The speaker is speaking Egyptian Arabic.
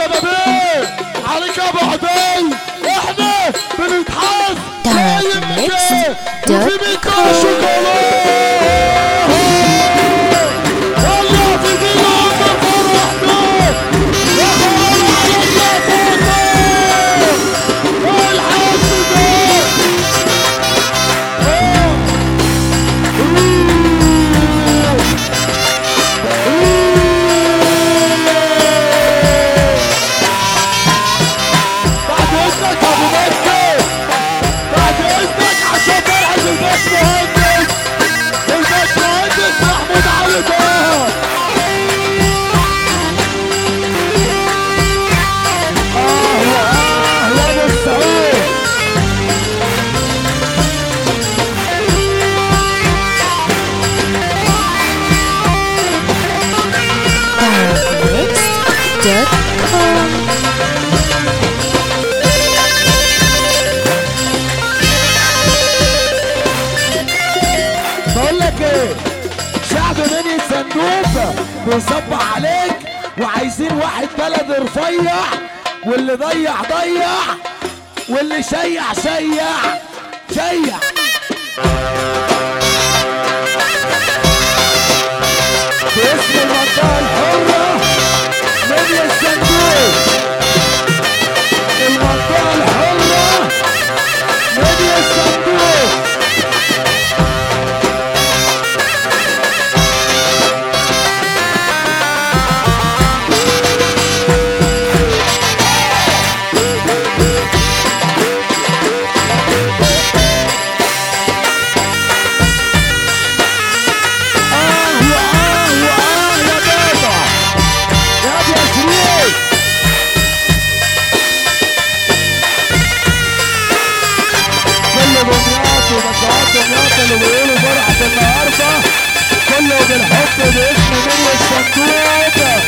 يا بيه عليك يا ابو عدي احنا بنتحاس Darkmix.com. وفي ميكا شوكولاته والله في دين عمر فرحنا يا خبر على اللفوته الحاج ده بعد اذنك يا ابو مكي بعد اذنك عشان فرحة الباش مهندس الباش مهندس محمود علي طه اه واه يا ابو السعود Darkmix.com. بقول لك ايه شعب مني صندوق بيصبح عليك وعايزين واحد بلد رفيع واللي ضيع ضيع واللي شيع شيع شيع باسم المنطقة الحرة مني الصندوق المنطقة الحرة مني الصندوق آه وآه وآه يا بابا يا أبو شريف كل دمياط ومشروعات دمياط اللي بيقولوا فرحة النهاردة كله بالحب باسم مني الصندوق